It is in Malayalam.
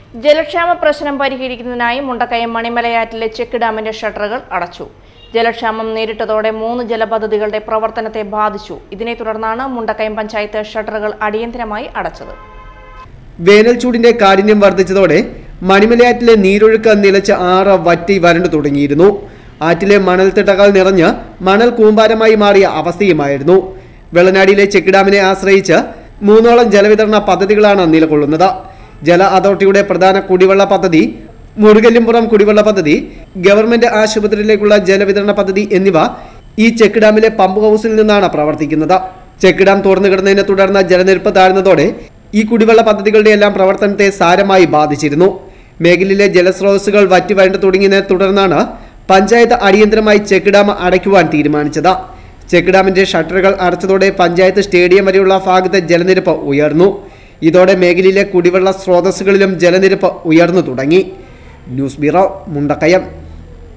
ജലക്ഷാമ പ്രശ്നം പരിഹരിക്കുന്നതിനായി മുണ്ടക്കയം മണിമലയാറ്റിലെ ചെക്ക് ഡാമിന്റെ ഷട്ടറുകൾ അടച്ചു ജലക്ഷാമം നേരിട്ടതോടെ മൂന്ന് ജലപദ്ധതികളുടെ പ്രവർത്തനത്തെ ബാധിച്ചു ഇതിനെ തുടർന്നാണ് മുണ്ടക്കയം പഞ്ചായത്ത് ഷട്ടറുകൾ അടിയന്തരമായി അടച്ചത് വേനൽ ചൂടിന്റെ കാഠിന്യം വർദ്ധിച്ചതോടെ മണിമലയാറ്റിലെ നീരൊഴുക്ക് നിലച്ച് ആറ് വറ്റി വരണ്ടു തുടങ്ങിയിരുന്നു ആറ്റിലെ മണൽത്തിട്ടകൾ നിറഞ്ഞ് മണൽ കൂമ്പാരമായി മാറിയ അവസ്ഥയുമായിരുന്നു വെള്ളനാടിയിലെ ചെക്ക് ഡാമിനെ ആശ്രയിച്ച് മൂന്നോളം ജലവിതരണ പദ്ധതികളാണ് നിലകൊള്ളുന്നത് ജല അതോറിറ്റിയുടെ പ്രധാന കുടിവെള്ള പദ്ധതി മുറുകല്ലിമ്പുറം കുടിവെള്ള പദ്ധതി ഗവൺമെന്റ് ആശുപത്രിയിലേക്കുള്ള ജലവിതരണ പദ്ധതി എന്നിവ ഈ ചെക്ക് ഡാമിലെ പമ്പ് ഹൗസിൽ നിന്നാണ് പ്രവർത്തിക്കുന്നത് ചെക്ക് ഡാം തുറന്നു കിടന്നതിനെ തുടർന്ന് ജലനിരപ്പ് താഴ്ന്നതോടെ ഈ കുടിവെള്ള പദ്ധതികളുടെ എല്ലാം പ്രവർത്തനത്തെ സാരമായി ബാധിച്ചിരുന്നു മേഖലയിലെ ജലസ്രോതസ്സുകൾ വറ്റി വരണ്ടു തുടങ്ങിയതിനെ തുടർന്നാണ് പഞ്ചായത്ത് അടിയന്തരമായി ചെക്ക് ഡാം അടയ്ക്കുവാൻ തീരുമാനിച്ചത് ചെക്ക് ഡാമിന്റെ ഷട്ടറുകൾ അടച്ചതോടെ പഞ്ചായത്ത് സ്റ്റേഡിയം വരെയുള്ള ഭാഗത്തെ ജലനിരപ്പ് ഉയർന്നു ഇതോടെ മേഖലയിലെ കുടിവെള്ള സ്രോതസ്സുകളിലും ജലനിരപ്പ് ഉയർന്നു തുടങ്ങി ന്യൂസ് ബ്യൂറോ മുണ്ടക്കയം